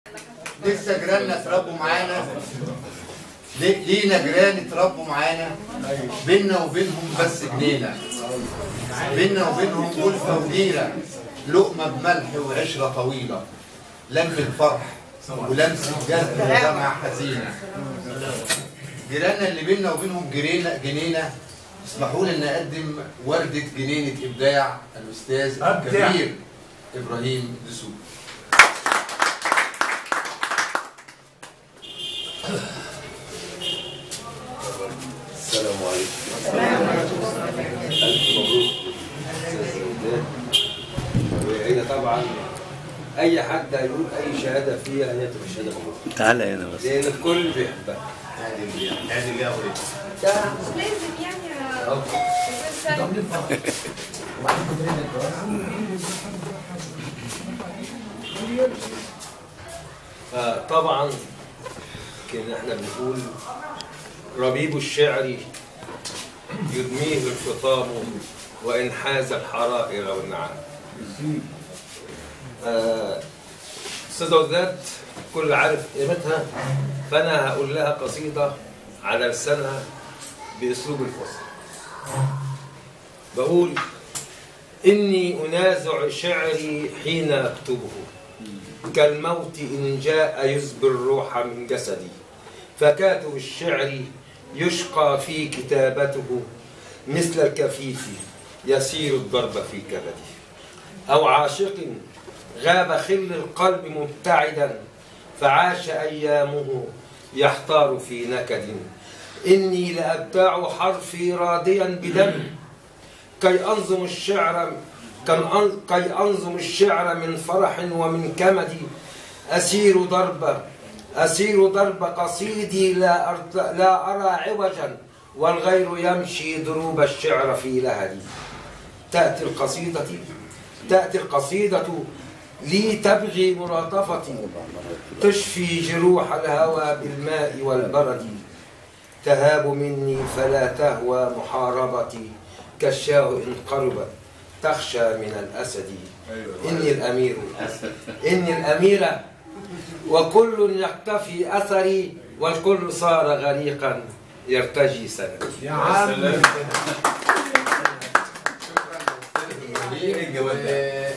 لسه جيراننا اتربوا معانا لي- لينا جيران اتربوا معانا بينا وبينهم بس جنينه بينا وبينهم ألفة وجيرة لقمة بملح وعشرة طويلة لم الفرح ولمس الجذب ودمعة حزينة جيراننا اللي بينا وبينهم جنينة جنينة اسمحوا لي ان اقدم وردة جنينة ابداع الاستاذ الكبير ابراهيم دسوق السلام عليكم ألف مبروك أستاذ زيدان وهي طبعا أي حد هيقول أي شهادة فيها هي تبقى شهادة مبروك تعالى هنا بس لأن الكل بيحبها ده مش لازم يعني أهو. فطبعا كنا احنا بنقول ربيب الشعر يدميه الفطام وإن حاز الحرائر والنعام آه، أستاذة وذات كل عارف قيمتها فأنا هقول لها قصيدة على لسانها بأسلوب الفصل بقول إني أنازع شعري حين أكتبه كالموت إن جاء يزبي الروح من جسدي فكاتب الشعر يشقى في كتابته مثل الكفيف يسير الضرب في كبدي أو عاشق غاب خل القلب مبتعدا فعاش أيامه يحتار في نكد إني لأبتاع حرفي راضيا بدم كي أنظم الشعر كان أن- كي أنظم الشعر من فرح ومن كمد أسير ضرب أسير ضرب قصيدي لا, أرت... لا أرى عوجا والغير يمشي دروب الشعر في لهدي تأتي القصيدة تأتي القصيدة لي تبغي ملاطفتي تشفي جروح الهوى بالماء والبرد تهاب مني فلا تهوى محاربتي كالشاه إن قربت تخشى من الأسد إني الأمير إني الأميرة وكل يقتفي أثري والكل صار غريقا يرتجي سندي يا عم